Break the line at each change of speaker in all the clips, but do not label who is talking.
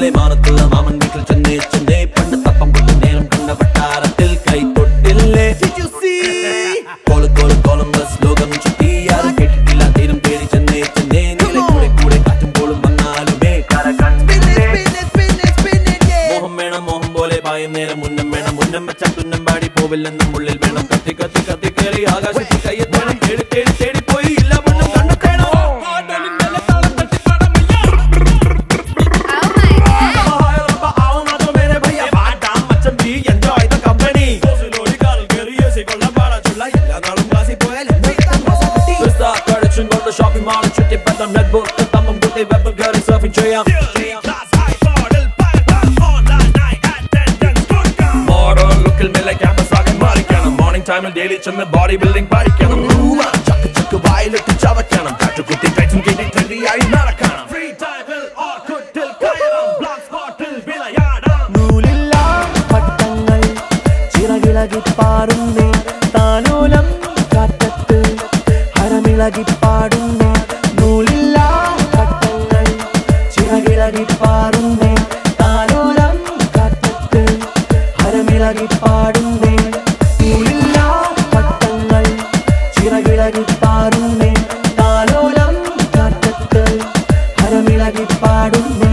പോലെ മാനത്തുള്ള മാമൻ വീട്ടിൽ ചെന്നേ ചെന്നേ പണ്ട് തപ്പം കൊണ്ടു നേരം കണ്ട വട്ടാരത്തിൽ കൈ തൊട്ടില്ലേ കോള് കോള് കൊളംബസ് ലോകം ചുറ്റി ആരും കേട്ടിട്ടില്ല തീരം തേടി ചെന്നേ ചെന്നേ നീല കൂടെ കൂടെ കാറ്റും പോളും വന്നാലുമേ കര കണ്ടില്ലേ മോഹം വേണം മോഹം പോലെ പായും നേരം മുന്നം വേണം മുന്നം വെച്ച തുന്നം പാടി പോവില്ലെന്നും ഉള്ളിൽ വേണം കത്തി കത്തി കത്തി കയറി ആകാശത്തിൽ കയ്യെത്തണം തേടി തേടി തേടി പോയി ഇല്ല മുന്നം കണ്ടെത്തേണോ ഷോപ്പിംഗ് മാൾ ചുറ്റി പത്തം റെഡ് ബുൾ തമ്മം കുത്തി വെബ് കയറി സർഫിംഗ് ചെയ്യാം മോഡൽ ലുക്കിൽ മെല്ലെ ക്യാമ്പസ് ആകെ മാറിക്കണം മോർണിംഗ് ടൈമിൽ ഡെയിലി ചെന്ന് ബോഡി ബിൽഡിംഗ് പഠിക്കണം ചക്ക് ചക്ക് വായിലിട്ട് ചവയ്ക്കണം കാറ്റുകുത്തി ടൈറ്റും കെട്ടി ട്രെൻഡിയായി നടക്കണം ഫ്രീ ടൈമിൽ ഓർക്കുട്ടിൽ കയറാം ബ്ലാക്ക് സ്പോട്ടിൽ വിളയാടാം
നൂലില്ല പട്ടങ്ങൾ ചിറകിളകി പാടുന്നേ താലോലം കാറ്റത്ത് ഹരമിളകി പാടുന്നേ നൂലില്ല പട്ടങ്ങൾ ചിറകിളകി പാടുന്നേ താലോലം കാറ്റത്ത് ഹരമിളകി പാടുന്നേ നൂലില്ല പട്ടങ്ങൾ ചിറകിളകി പാടുന്നേ താലോലം കാറ്റത്ത് ഹരമിളകി പാടുന്നേ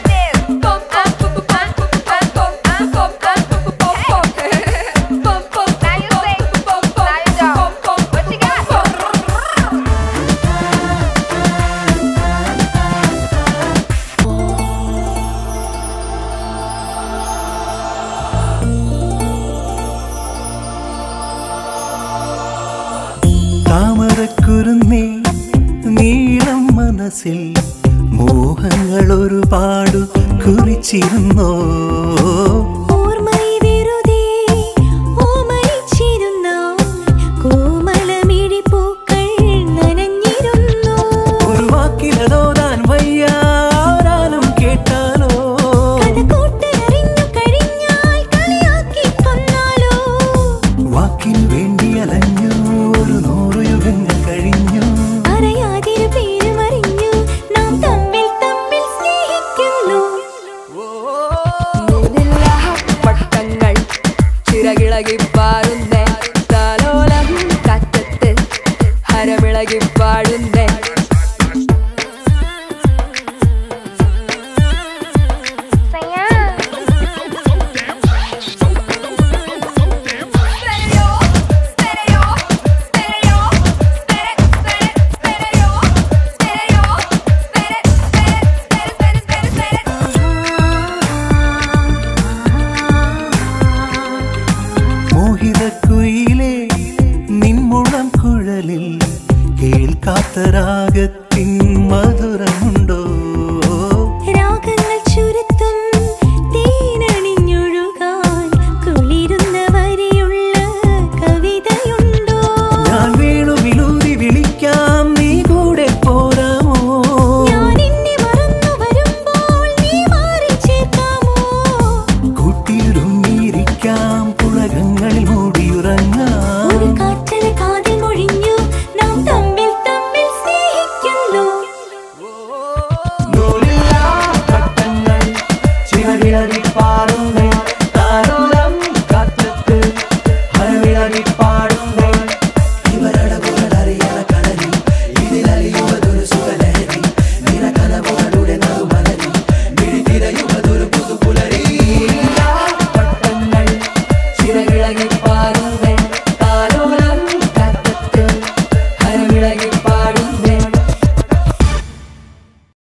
താമരക്കുരുന്നേ നീളം മനസ്സിൽ മോഹങ്ങൾ ഒരുപാട് കുറിച്ചിരുന്നോ